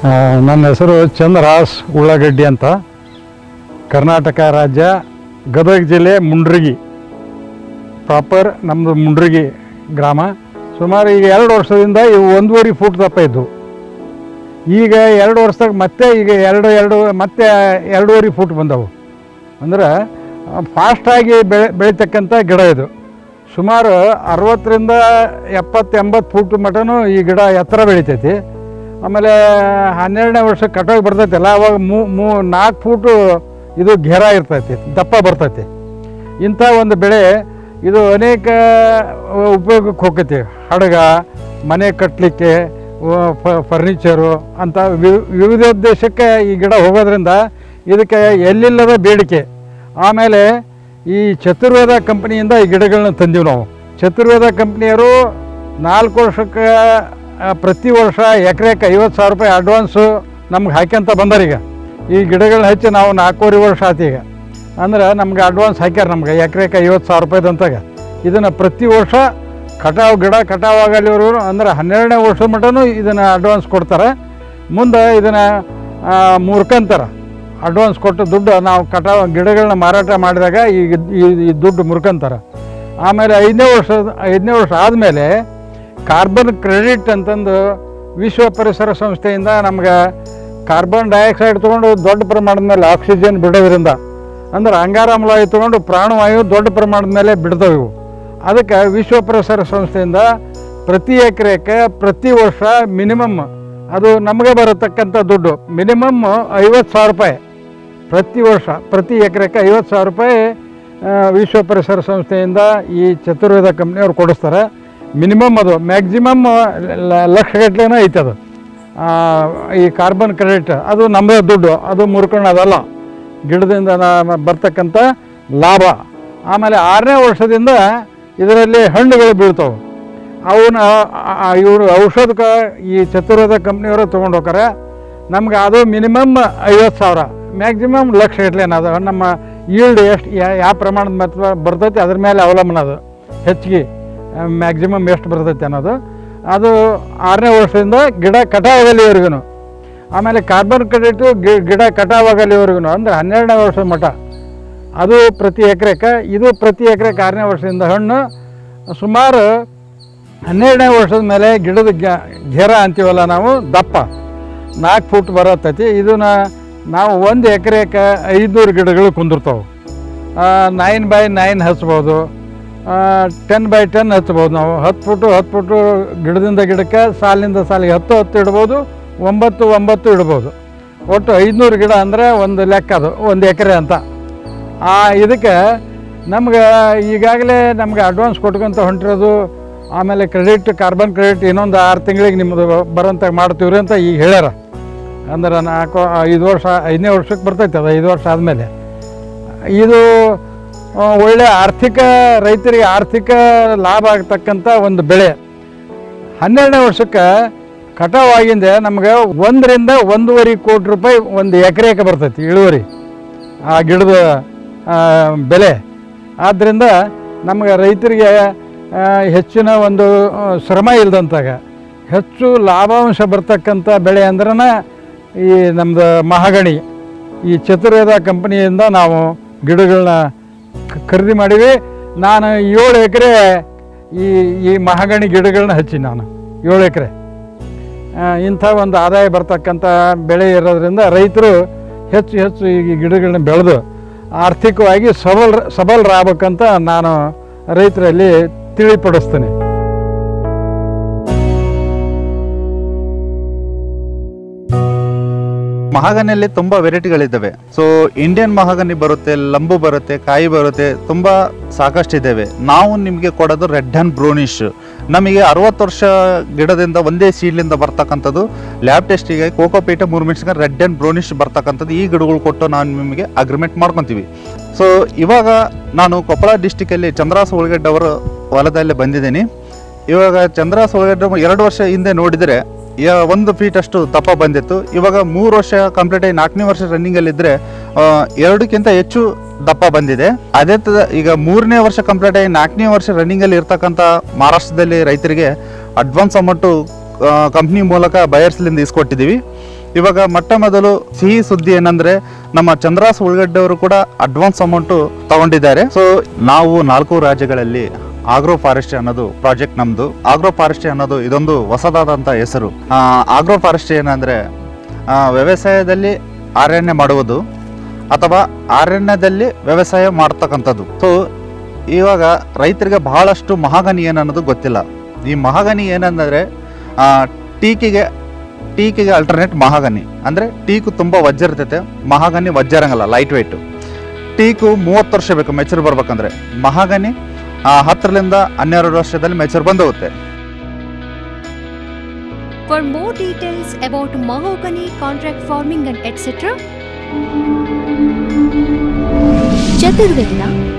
ಆ, ನನ್ನ ಹೆಸರು ಚಂದ್ರಹಾಸ್ ಉಳ್ಳಾಗಡ್ಡಿ ಅಂತ ಕರ್ನಾಟಕ ರಾಜ್ಯ ಗದಗ ಜಿಲ್ಲೆ ಮುಂಡ್ರಿಗಿ ಪ್ರಾಪರ್ ನಮ್ಮದು ಮುಂಡ್ರಿಗಿ ಗ್ರಾಮ ಸುಮಾರು ಈಗ ಎರಡು ವರ್ಷದಿಂದ ಇವು ಒಂದೂವರೆ ಫೂಟ್ ದಪ್ಪ ಇದ್ದವು ಈಗ ಎರಡು ವರ್ಷದಾಗ ಮತ್ತೆ ಈಗ ಎರಡು ಎರಡು ಮತ್ತೆ ಎರಡೂವರೆ ಫೂಟ್ ಬಂದವು ಅಂದ್ರೆ ಫಾಸ್ಟಾಗಿ ಬೆಳೆ ಬೆಳೀತಕ್ಕಂಥ ಗಿಡ ಇದು ಸುಮಾರು ಅರವತ್ತರಿಂದ ಎಪ್ಪತ್ತು ಎಂಬತ್ತು ಫೂಟ್ ಮಟನೂ ಈ ಗಿಡ ಎತ್ತರ ಬೆಳಿತೈತಿ ಆಮೇಲೆ ಹನ್ನೆರಡನೇ ವರ್ಷ ಕಟಾಗಿ ಬರ್ತೈತಲ್ಲ ಅವಾಗ ಮೂ ಮೂ ನಾಲ್ಕು ಫೂಟು ಇದು ಘೇರ ಇರ್ತೈತಿ ದಪ್ಪ ಬರ್ತೈತಿ ಇಂಥ ಒಂದು ಬೆಳೆ ಇದು ಅನೇಕ ಉಪಯೋಗಕ್ಕೆ ಹೋಗ್ತೈತಿ ಹಡಗ ಮನೆ ಕಟ್ಟಲಿಕ್ಕೆ ಫರ್ನಿಚರು ಅಂತ ವಿ- ವಿವಿಧ ಉದ್ದೇಶಕ್ಕೆ ಈ ಗಿಡ ಹೋಗೋದ್ರಿಂದ ಇದಕ್ಕೆ ಎಲ್ಲಿಲ್ಲದ ಬೇಡಿಕೆ ಆಮೇಲೆ ಈ ಚತುರ್ವೇದ ಕಂಪ್ನಿಯಿಂದ ಈ ಗಿಡಗಳನ್ನ ತಂದೀವಿ ನಾವು ಚತುರ್ವೇದ ಕಂಪ್ನಿಯವರು ನಾಲ್ಕು ವರ್ಷಕ್ಕೆ ಆ, ಪ್ರತಿ ವರ್ಷ ಎಕರೆಕ್ಕೆ ಐವತ್ತು ಸಾವಿರ ರೂಪಾಯಿ ಅಡ್ವಾನ್ಸು ನಮ್ಗೆ ಹಾಕ್ಯಂತ ಬಂದಾರ ಈಗ ಈ ಗಿಡಗಳನ್ನ ಹಚ್ಚಿ ನಾವು ನಾಲ್ಕೂವರೆ ವರ್ಷ ಆತು ಈಗ ಅಂದ್ರೆ ನಮ್ಗೆ ಅಡ್ವಾನ್ಸ್ ಹಾಕ್ಯಾರ ನಮ್ಗೆ ಎಕರೆಕ್ಕೆ ಐವತ್ತು ಸಾವಿರ ರೂಪಾಯಿದಂತಾಗ ಇದನ್ನು ಪ್ರತಿ ವರ್ಷ ಕಟಾವು ಗಿಡ ಕಟಾವು ಆಗಲಿವರು ಅಂದ್ರೆ ಹನ್ನೆರಡನೇ ವರ್ಷ ಮಟನೂ ಇದನ್ನು ಅಡ್ವಾನ್ಸ್ ಕೊಡ್ತಾರೆ ಮುಂದೆ ಇದನ್ನು ಮುರ್ಕಂತಾರೆ ಅಡ್ವಾನ್ಸ್ ಕೊಟ್ಟು ದುಡ್ಡು ನಾವು ಕಟಾವು ಗಿಡಗಳನ್ನ ಮಾರಾಟ ಮಾಡಿದಾಗ ಈಗ ಈ- ಈ ದುಡ್ಡು ಮುರ್ಕಂತಾರೆ ಆಮೇಲೆ ಐದನೇ ವರ್ಷ ಐದನೇ ವರ್ಷ ಆದಮೇಲೆ ಕಾರ್ಬನ್ ಕ್ರೆಡಿಟ್ ಅಂತಂದು ವಿಶ್ವ ಪರಿಸರ ಸಂಸ್ಥೆಯಿಂದ ನಮ್ಗೆ ಕಾರ್ಬನ್ ಡೈಆಕ್ಸೈಡ್ ತೊಗೊಂಡು ದೊಡ್ಡ ಪ್ರಮಾಣದ ಮೇಲೆ ಆಕ್ಸಿಜನ್ ಬಿಡೋದ್ರಿಂದ ಅಂದ್ರೆ ಅಂಗಾರಾಮ್ಲವಾಯು ತೊಗೊಂಡು ಪ್ರಾಣವಾಯು ದೊಡ್ಡ ಪ್ರಮಾಣದ ಮೇಲೆ ಬಿಡ್ತಾವೆ ಇವು ಅದಕ್ಕೆ ವಿಶ್ವ ಪರಿಸರ ಸಂಸ್ಥೆಯಿಂದ ಪ್ರತಿ ಎಕರೆಗೆ ಪ್ರತಿ ವರ್ಷ ಮಿನಿಮಮ್ ಅದು ನಮಗೆ ಬರತಕ್ಕಂಥ ದುಡ್ಡು ಮಿನಿಮಮ್ ಐವತ್ತು ಸಾವಿರ ರೂಪಾಯಿ ಪ್ರತಿ ವರ್ಷ ಪ್ರತಿ ಎಕರೆಗೆ ಐವತ್ತು ಸಾವಿರ ರೂಪಾಯಿ ಆ, ವಿಶ್ವ ಪರಿಸರ ಸಂಸ್ಥೆಯಿಂದ ಈ ಚತುರ್ವೇದ ಕಂಪ್ನಿಯವ್ರು ಕೊಡಿಸ್ತಾರೆ ಮಿನಿಮಮ್ ಅದು ಮ್ಯಾಕ್ಸಿಮಮ್ ಲಕ್ಷಗಟ್ಟಲೆನೇ ಐತೆ ಅದು ಆ, ಈ ಕಾರ್ಬನ್ ಕ್ರೆಡಿಟ್ ಅದು ನಮ್ಮದೇ ದುಡ್ಡು ಅದು ಮುರ್ಕೊಂಡು ಅದಲ್ಲ ಗಿಡದಿಂದ ನಾ- ಬರ್ತಕ್ಕಂಥ ಲಾಭ ಆಮೇಲೆ ಆರನೇ ವರ್ಷದಿಂದ ಇದರಲ್ಲಿ ಹಣ್ಣುಗಳು ಬೀಳ್ತವೆ ಅವನ್ನ ಇವರು ಔಷಧಕ್ಕೆ ಈ ಚತುರ್ವೇದ ಕಂಪ್ನಿಯವರು ತೊಗೊಂಡು ಹೋಗ್ತಾರೆ ನಮ್ಗೆ ಅದು ಮಿನಿಮಮ್ ಐವತ್ತು ಸಾವಿರ ಮ್ಯಾಕ್ಸಿಮಮ್ ಲಕ್ಷ ಗಟ್ಲೆನ ಅದು ನಮ್ಮ ಈಲ್ಡ್ ಎಷ್ಟು ಯಾವ ಪ್ರಮಾಣದ ಮತ್ತ ಬರ್ತೈತಿ ಅದ್ರ ಮೇಲೆ ಅವಲಂಬನ ಅದು ಹೆಚ್ಚಿಗೆ ಮ್ಯಾಕ್ಸಿಮಮ್ ಎಷ್ಟು ಬರ್ತೈತಿ ಅನ್ನೋದು ಅದು ಆರನೇ ವರ್ಷದಿಂದ ಗಿಡ ಕಟಾವಾಗಲಿವರೆಗೂ ಆಮೇಲೆ ಕಾರ್ಬನ್ ಕ್ರೆಡಿಟು ಗಿಡ ಕಟಾವಾಗಲಿವರೆಗೂ ಅಂದ್ರೆ ಹನ್ನೆರಡನೇ ವರ್ಷದ ಮಟ್ಟ ಅದು ಪ್ರತಿ ಎಕರೆಗೆ ಇದು ಪ್ರತಿ ಎಕರೆಗೆ ಆರನೇ ವರ್ಷದಿಂದ ಹಣ್ಣು ಸುಮಾರು ಹನ್ನೆರಡನೇ ವರ್ಷದ ಮೇಲೆ ಗಿಡದ ಗ- ಘೇರ ಅಂತೀವಲ್ಲ ನಾವು ದಪ್ಪ ನಾಲ್ಕು ಫುಟ್ ಬರತ್ತೈತಿ ಇದನ್ನ ನಾವು ಒಂದು ಎಕರೆಗೆ ಐದುನೂರು ಗಿಡಗಳು ಕುಂದಿರ್ತಾವೆ ನೈನ್ ಬೈ ನೈನ್ ಹಚ್ಬೋದು ಟೆನ್ ಬೈ ಟೆನ್ ಹಚ್ಬೋದು ನಾವು ಹತ್ತು ಫುಟು ಹತ್ತು ಫುಟು ಗಿಡದಿಂದ ಗಿಡಕ್ಕೆ ಸಾಲಿನಿಂದ ಸಾಲಿಗೆ ಹತ್ತು ಹತ್ತು ಇಡ್ಬೋದು ಒಂಬತ್ತು ಒಂಬತ್ತು ಇಡ್ಬೋದು ಒಟ್ಟು ಐದುನೂರು ಗಿಡ ಅಂದರೆ ಒಂದು ಲೆಕ್ಕ ಅದು ಒಂದು ಎಕರೆ ಅಂತ ಆ ಇದಕ್ಕೆ ನಮ್ಗೆ ಈಗಾಗಲೇ ನಮ್ಗೆ ಅಡ್ವಾನ್ಸ್ ಕೊಟ್ಕೊಂತ ಹೊಂಟಿರೋದು ಆಮೇಲೆ ಕ್ರೆಡಿಟ್ ಕಾರ್ಬನ್ ಕ್ರೆಡಿಟ್ ಇನ್ನೊಂದು ಆರು ತಿಂಗಳಿಗೆ ನಿಮ್ಮದು ಬರೋಂಥ ಮಾಡ್ತೀವ್ರಿ ಅಂತ ಈಗ ಹೇಳ್ಯಾರ ಅಂದ್ರೆ ನಾಲ್ಕು ಐದು ವರ್ಷ ಐದನೇ ವರ್ಷಕ್ಕೆ ಬರ್ತೈತೆ ಅದು ಐದು ವರ್ಷ ಆದಮೇಲೆ ಇದು ಆ, ಒಳ್ಳೆ ಆರ್ಥಿಕ ರೈತರಿಗೆ ಆರ್ಥಿಕ ಲಾಭ ಆಗ್ತಕ್ಕಂಥ ಒಂದು ಬೆಳೆ ಹನ್ನೆರಡನೇ ವರ್ಷಕ್ಕೆ ಕಟಾವಾಗಿಂದ ನಮ್ಗೆ ಒಂದರಿಂದ ಒಂದೂವರೆ ಕೋಟಿ ರೂಪಾಯಿ ಒಂದು ಎಕರೆಗೆ ಬರ್ತೈತಿ ಇಳುವರಿ ಆ ಗಿಡದ ಆ, ಬೆಲೆ ಆದ್ದರಿಂದ ನಮಗೆ ರೈತರಿಗೆ ಆ, ಹೆಚ್ಚಿನ ಒಂದು ಆ, ಶ್ರಮ ಇಲ್ದಂತಾಗ ಹೆಚ್ಚು ಲಾಭಾಂಶ ಬರ್ತಕ್ಕಂಥ ಬೆಳೆ ಅಂದ್ರನ ಈ ನಮ್ಮದು ಮಹಾಗಣಿ ಈ ಚತುರ್ವೇದ ಕಂಪನಿಯಿಂದ ನಾವು ಗಿಡಗಳನ್ನ ಕ- ಖರೀದಿ ಮಾಡೀವಿ ನಾನು ಏಳು ಎಕರೆ ಈ ಈ ಮಹಾಗಣಿ ಗಿಡಗಳನ್ನ ಹಚ್ಚಿ ನಾನು ಏಳು ಎಕರೆ ಇಂಥ ಒಂದು ಆದಾಯ ಬರ್ತಕ್ಕಂಥ ಬೆಳೆ ಇರೋದ್ರಿಂದ ರೈತರು ಹೆಚ್ಚು ಹೆಚ್ಚು ಈ ಗಿಡಗಳನ್ನ ಬೆಳೆದು ಆರ್ಥಿಕವಾಗಿ ಸಬಲ್ ಸಬಲರಾಗಬೇಕಂತ ನಾನು ರೈತರಲ್ಲಿ ತಿಳಿಪಡಿಸ್ತೇನೆ ಮಹಾಗನಿಯಲ್ಲಿ ತುಂಬಾ ವೆರೈಟಿಗಳಿದ್ದಾವೆ ಸೊ ಇಂಡಿಯನ್ ಮಹಾಗನಿ ಬರುತ್ತೆ ಲಂಬು ಬರುತ್ತೆ ಕಾಯಿ ಬರುತ್ತೆ ತುಂಬಾ ಸಾಕಷ್ಟು ಇದ್ದಾವೆ ನಾವು ನಿಮಗೆ ಕೊಡೋದು ರೆಡ್ ಅಂಡ್ ಬ್ರೌನಿಶ್ ನಮಗೆ ಅರವತ್ತು ವರ್ಷ ಗಿಡದಿಂದ ಒಂದೇ ಸೀಡ್ಲಿಂದ ಬರ್ತಕ್ಕಂಥದ್ದು ಲ್ಯಾಬ್ ಟೆಸ್ಟಿಗೆ ಕೋಕೋಪೀಟ ಮೂರು ಮೆಣಸಿನ ರೆಡ್ ಅಂಡ್ ಬ್ರೌನಿಶ್ ಬರ್ತಕ್ಕಂಥದ್ದು ಈ ಗಿಡಗಳು ಕೊಟ್ಟು ನಾವು ನಿಮಗೆ ಅಗ್ರಿಮೆಂಟ್ ಮಾಡ್ಕೊತೀವಿ ಸೊ ಇವಾಗ ನಾನು ಕೊಪ್ಪಳ ಡಿಸ್ಟಿಕಲ್ಲಿ ಚಂದ್ರಾಸ ಉಳಗಡ್ಡೆ ಅವರ ಹೊಲದಲ್ಲಿ ಬಂದಿದ್ದೀನಿ ಇವಾಗ ಚಂದ್ರಾಸ ಉಳಗಡ್ಡೆ ಎರಡು ವರ್ಷ ಹಿಂದೆ ನೋಡಿದರೆ ಯ- ಒಂದು ಫೀಟ್ ಅಷ್ಟು ದಪ್ಪ ಬಂದಿತ್ತು ಇವಾಗ ಮೂರು ವರ್ಷ ಕಂಪ್ಲೀಟ್ ಆಗಿ ನಾಲ್ಕನೇ ವರ್ಷ ರನ್ನಿಂಗ್ ಇದ್ರೆ ಆ, ಎರಡಕ್ಕಿಂತ ಹೆಚ್ಚು ದಪ್ಪ ಬಂದಿದೆ ಅದೇ ತರ ಈಗ ಮೂರನೇ ವರ್ಷ ಕಂಪ್ಲೀಟ್ ಆಗಿ ನಾಲ್ಕನೇ ವರ್ಷ ರನ್ನಿಂಗ್ ಅಲ್ಲಿ ಇರ್ತಕ್ಕಂಥ ಮಹಾರಾಷ್ಟ್ರದಲ್ಲಿ ರೈತರಿಗೆ ಅಡ್ವಾನ್ಸ್ ಅಮೌಂಟು ಕಂಪ್ನಿ ಮೂಲಕ ಬಯರ್ಸ್ಲಿಂದ ಇಸ್ಕೊಟ್ಟಿದ್ದೀವಿ ಇವಾಗ ಮೊಟ್ಟ ಮೊದಲು ಸಿಹಿ ಸುದ್ದಿ ಏನಂದ್ರೆ ನಮ್ಮ ಚಂದ್ರಾಸ್ ಉಳ್ಗಡ್ಡೆ ಅವರು ಕೂಡ ಅಡ್ವಾನ್ಸ್ ಅಮೌಂಟ್ ತಗೊಂಡಿದ್ದಾರೆ ಸೊ ನಾವು ನಾಲ್ಕು ರಾಜ್ಯಗಳಲ್ಲಿ ಆಗ್ರೋ ಫಾರೆಸ್ಟ್ರಿ ಅನ್ನೋದು ಪ್ರಾಜೆಕ್ಟ್ ನಮ್ದು ಆಗ್ರೋ ಫಾರೆಸ್ಟ್ರಿ ಅನ್ನೋದು ಇದೊಂದು ಹೊಸದಾದಂಥ ಹೆಸರು ಆಗ್ರೋ ಫಾರೆಸ್ಟ್ರಿ ಏನಂದ್ರೆ ಆ, ವ್ಯವಸಾಯದಲ್ಲಿ ಅರಣ್ಯ ಮಾಡುವುದು ಅಥವಾ ಅರಣ್ಯದಲ್ಲಿ ವ್ಯವಸಾಯ ಮಾಡ್ತಕ್ಕಂಥದ್ದು ಸೊ ಇವಾಗ ರೈತರಿಗೆ ಬಹಳಷ್ಟು ಮಹಾಗನಿ ಏನನ್ನೋದು ಗೊತ್ತಿಲ್ಲ ಈ ಮಹಾಗನಿ ಏನಂದರೆ ಟೀಕಿಗೆ ಟೀಕಿಗೆ ಅಲ್ಟರ್ನೇಟ್ ಮಹಾಗನಿ ಅಂದರೆ ಟೀಕು ತುಂಬ ವಜ್ರ ಇರ್ತೈತೆ ಮಹಾಗನಿ ವಜ್ರ ಇರಂಗಲ್ಲ ಲೈಟ್ ವೆಯ್ಟು ಟೀಕು ಮೂವತ್ತು ವರ್ಷ ಬೇಕು ಮೆಚೂರ್ ಬರ್ಬೇಕಂದ್ರೆ ಮಹಾಗನಿ ಆ, ಹತ್ತರಿಂದ ಹನ್ನೆರಡು ವರ್ಷದಲ್ಲಿ ಮೆಚೂರ್ ಬಂದೋಗುತ್ತೆ For more details about mahogany, contract farming and etc. Chaturveda